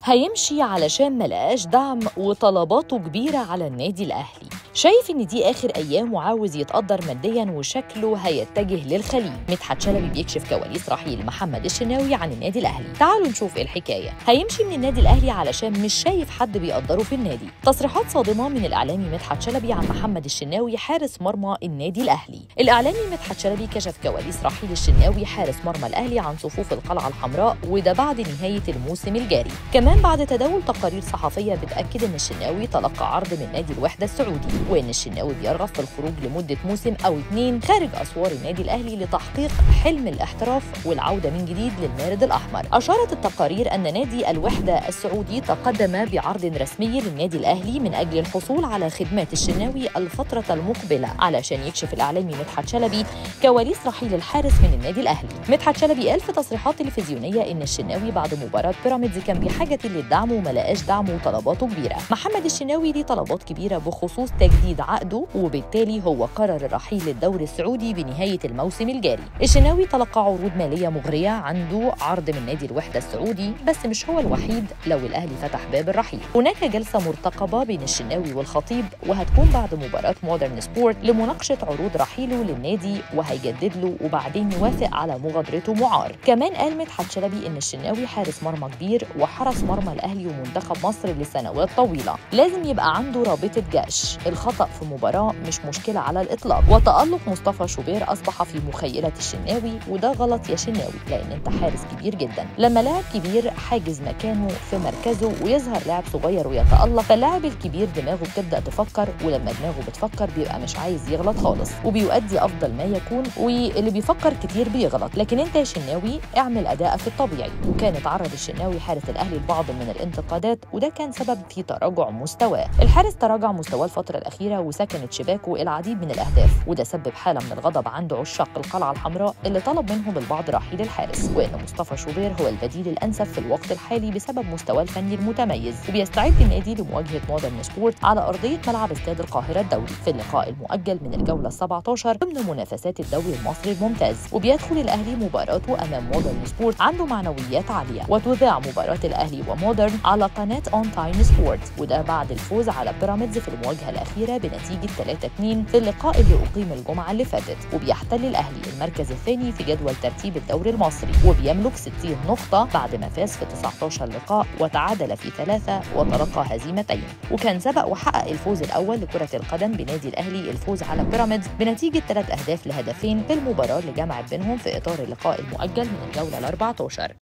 هيمشي علشان ملقاش دعم وطلباته كبيرة على النادي الأهلي شايف ان دي اخر ايام وعاوز يتقدر ماديا وشكله هيتجه للخليج مدحت شلبي بيكشف كواليس رحيل محمد الشناوي عن النادي الاهلي تعالوا نشوف ايه الحكايه هيمشي من النادي الاهلي علشان مش شايف حد بيقدره في النادي تصريحات صادمه من الاعلامي مدحت شلبي عن محمد الشناوي حارس مرمى النادي الاهلي الاعلامي مدحت شلبي كشف كواليس رحيل الشناوي حارس مرمى الاهلي عن صفوف القلعه الحمراء وده بعد نهايه الموسم الجاري كمان بعد تداول تقارير صحفيه بتاكد ان الشناوي تلقى عرض من نادي الوحده السعودي وان الشناوي بيرغب في الخروج لمده موسم او اثنين خارج اسوار النادي الاهلي لتحقيق حلم الاحتراف والعوده من جديد للمارد الاحمر. اشارت التقارير ان نادي الوحده السعودي تقدم بعرض رسمي للنادي الاهلي من اجل الحصول على خدمات الشناوي الفتره المقبله علشان يكشف الاعلامي مدحت شلبي كواليس رحيل الحارس من النادي الاهلي. مدحت شلبي قال في تصريحات تلفزيونيه ان الشناوي بعد مباراه بيراميدز كان بحاجه للدعم وما لقاش دعم وطلباته كبيره. محمد الشناوي ليه طلبات كبيره بخصوص تجديد عقده وبالتالي هو قرر الرحيل للدوري السعودي بنهاية الموسم الجاري الشناوي تلقى عروض مالية مغرية عنده عرض من نادي الوحدة السعودي بس مش هو الوحيد لو الأهلي فتح باب الرحيل هناك جلسة مرتقبة بين الشناوي والخطيب وهتكون بعد مباراة مودرن سبورت لمناقشة عروض رحيله للنادي وهيجدد له وبعدين يوافق على مغادرته معار كمان قال مدحت شلبي إن الشناوي حارس مرمى كبير وحرس مرمى الأهلي ومنتخب مصر لسنوات طويلة لازم يبقى عنده رابطة جأش الخطأ في مباراة مش مشكلة على الإطلاق وتألق مصطفى شوبير أصبح في مخيلة الشناوي وده غلط يا شناوي لأن أنت حارس كبير جدا لما لاعب كبير حاجز مكانه في مركزه ويظهر لاعب صغير ويتألق فاللاعب الكبير دماغه بتبدأ تفكر ولما دماغه بتفكر بيبقى مش عايز يغلط خالص وبيؤدي أفضل ما يكون واللي بيفكر كتير بيغلط لكن أنت يا شناوي اعمل أدائك الطبيعي وكان اتعرض الشناوي حارس الأهلي لبعض من الانتقادات وده كان سبب في تراجع مستواه الحارس تراجع مستواه الفترة الأخيرة وسكنت شباكه العديد من الأهداف وده سبب حالة من الغضب عند عشاق القلعة الحمراء اللي طلب منهم البعض رحيل الحارس وإن مصطفى شوبير هو البديل الأنسب في الوقت الحالي بسبب مستواه الفني المتميز وبيستعد النادي لمواجهة مودرن سبورت على أرضية ملعب استاد القاهرة الدولي في اللقاء المؤجل من الجولة 17 ضمن منافسات الدوري المصري الممتاز وبيدخل الأهلي مباراته أمام مودرن سبورت عنده معنويات عالية وتذاع مباراة الأهلي ومودرن على قناة أون تايم سبورت وده بعد الفوز على بيراميدز في المواجهة الأخيرة بنتيجة 3-2 في اللقاء اللي أقيم الجمعة اللي فاتت وبيحتل الأهلي المركز الثاني في جدول ترتيب الدوري المصري وبيملك 60 نقطة بعد ما فاز في 19 لقاء وتعادل في ثلاثة وتلقى هزيمتين وكان سبق وحقق الفوز الأول لكرة القدم بنادي الأهلي الفوز على بيراميدز بنتيجة ثلاث أهداف لهدفين في المباراة اللي جمعت بينهم في إطار اللقاء المؤجل من الجولة ال 14